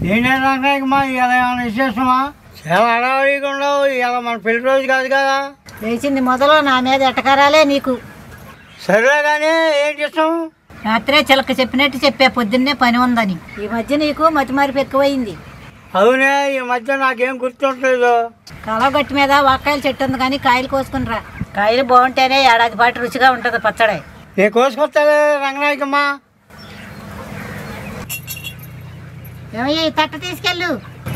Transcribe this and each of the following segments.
ఏంటంటే రంగాయకమ్మా ఇలా ఏమైనా విశేషమా చాలా అడవిగా ఉండవు ఇలా మన పెళ్లి రోజు కాదు కదా లేచింది మొదలు నా మీద ఎటకరాలే నీకు సరే కానీ ఏంటి ఇష్టం రాత్రే చిలక చెప్పినట్టు చెప్పా పొద్దున్నే పని ఉందని ఈ మధ్య నీకు మతిమారిపు ఎక్కువైంది అవునే ఈ మధ్య నాకేం గుర్తుండలేదు కాలువ గట్టి మీద వాకాయల చెట్టు ఉంది కానీ కాయలు కోసుకుని రా కాయలు బాగుంటేనే ఏడాది పాటు రుచిగా ఉంటుంది పచ్చడి నేను కోసుకొస్తాలే రంగనాయకమ్మా ఏమయ్య ఈ తట్ట తీసుకెళ్ళు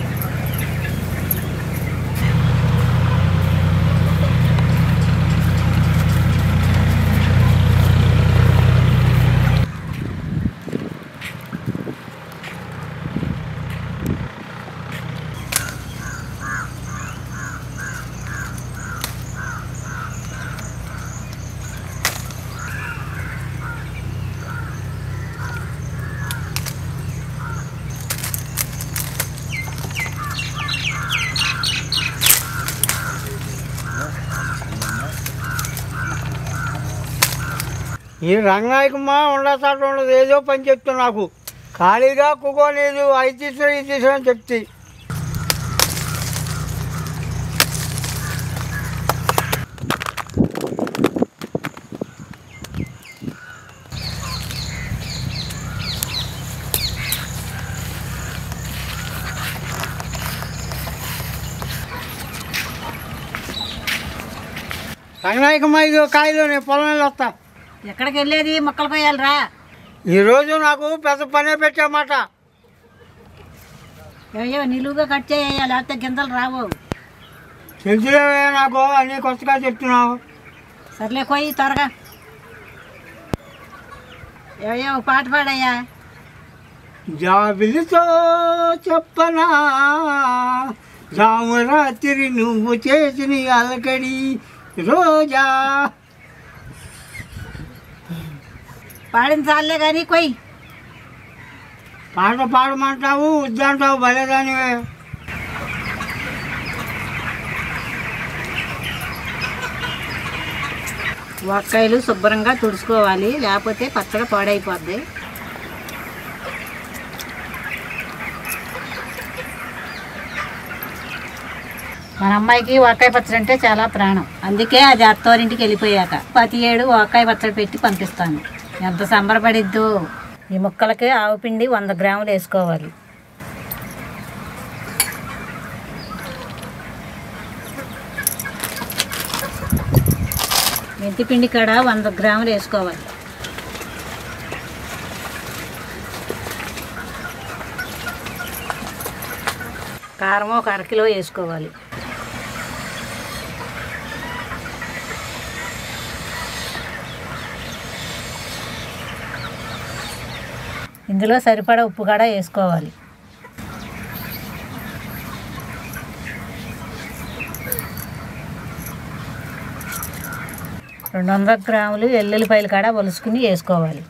ఈ రంగనాయకమ్మ ఉండసాట ఉండదు ఏదో పని చెప్తా నాకు ఖాళీగా కుకోలేదు అవి తీసుకుని ఇది తీసుకుని అని చెప్తే రంగనాయకమ్మ ఇది కాయలు నేను పొలం వెళ్ళి వస్తా ఎక్కడికి వెళ్ళేది మొక్కలు కొయ్యాలిరా ఈరోజు నాకు పెద్ద పనే పెట్టామాట ఏమయ్యో నిలువుగా కట్ చేయాలి లేకపోతే గింజలు రావు తెలుసులేవే నాకు అన్నీ కొత్తగా చెప్తున్నావు సర్లే కొయ్యి త్వరగా ఏమయ్యో ఓ పాట పాడయ్యా జాబిలితో చెప్పనా జాము రాత్రి నువ్వు చేసిన అలకడి రోజా పాడిన చాలే కానీ కొయ్యి పాట పాడమంటావు వద్దంటావు భలేదానివే వంకాయలు శుభ్రంగా తుడుచుకోవాలి లేకపోతే పచ్చడి పాడైపోద్ది మన అమ్మాయికి వంకాయ పచ్చడి అంటే చాలా ప్రాణం అందుకే అది అత్తవారింటికి వెళ్ళిపోయాక ప్రతి ఏడు వంకాయ పచ్చడి పెట్టి పంపిస్తాను ఎంత సంబరపడిద్దో ఈ ముక్కలకి ఆవు పిండి వంద గ్రాములు వేసుకోవాలి మెంతి పిండి కాడ వంద గ్రాములు వేసుకోవాలి కారం ఒక అరకిలో వేసుకోవాలి ఇందులో సరిపడా ఉప్పు కూడా వేసుకోవాలి రెండు వందల గ్రాములు ఎల్లుల్లిపాయలు కాడ ఒలుసుకుని వేసుకోవాలి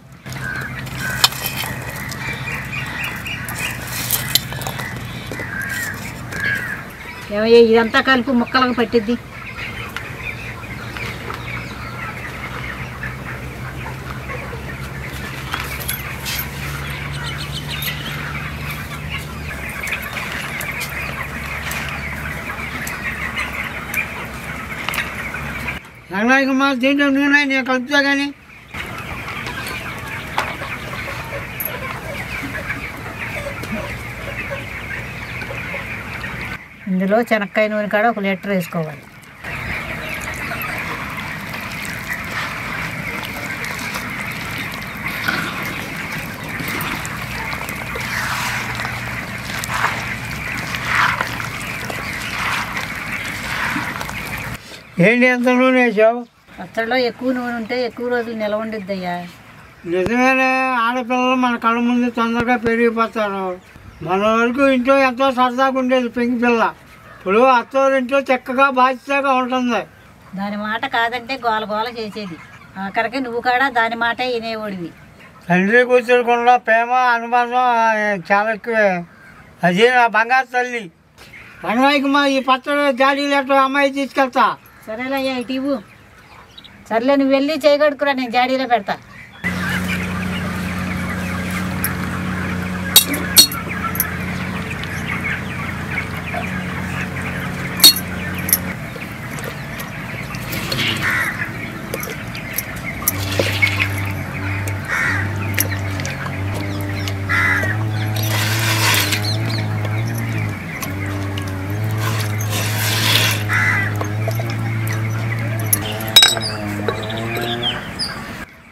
ఏమయ్య ఇదంతా కలిపి ముక్కలకు పట్టిద్ది రంగనాయకమ్మ దీంట్లో నూనె నేను కలుపుతా కానీ ఇందులో శనక్కాయ నూనె కాడ ఒక లీటర్ వేసుకోవాలి ఏంటి ఎంత నూనె వేసావు పచ్చడిలో ఎక్కువ నూనె ఉంటే ఎక్కువ రోజులు నిలవ ఉండిద్ది అయ్యా నిజమేనే ఆడపిల్లలు మన కళ్ళ ముందు తొందరగా పెరిగిపోతారు మన వరకు ఇంట్లో ఎంతో సరదాగా ఉండేది పెంకి పిల్ల ఇప్పుడు అత్తవారింట్లో చక్కగా బాధ్యతగా ఉంటుంది దాని మాట కాదంటే గోల గోల చేసేది ఆఖరికి నువ్వు కూడా దాని మాట వినేవాడివి తండ్రి కూతురుకున్న ప్రేమ అనుబంధం ఆ, చాలా ఎక్కువే అది నా బంగారు తల్లి రంగనాయకమ్మ ఈ పచ్చడి జాడీ లెటర్ అమ్మాయి తీసుకెళ్తా సరేలయ్యా ఇటు ఇవ్వు సర్లే నువ్వు వెళ్ళి చేయగడుకురా నేను జాడీలో పెడతా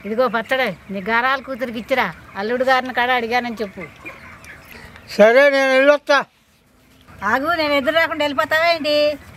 ఇదిగో పచ్చడే నీ గారాల కూతురికి ఇచ్చిరా అల్లుడు గారిని కాడ అడిగానని చెప్పు సరే నేను వెళ్ళొస్తా ఆగు నేను ఎదురు రాకుండా వెళ్ళిపోతావా ఏంటి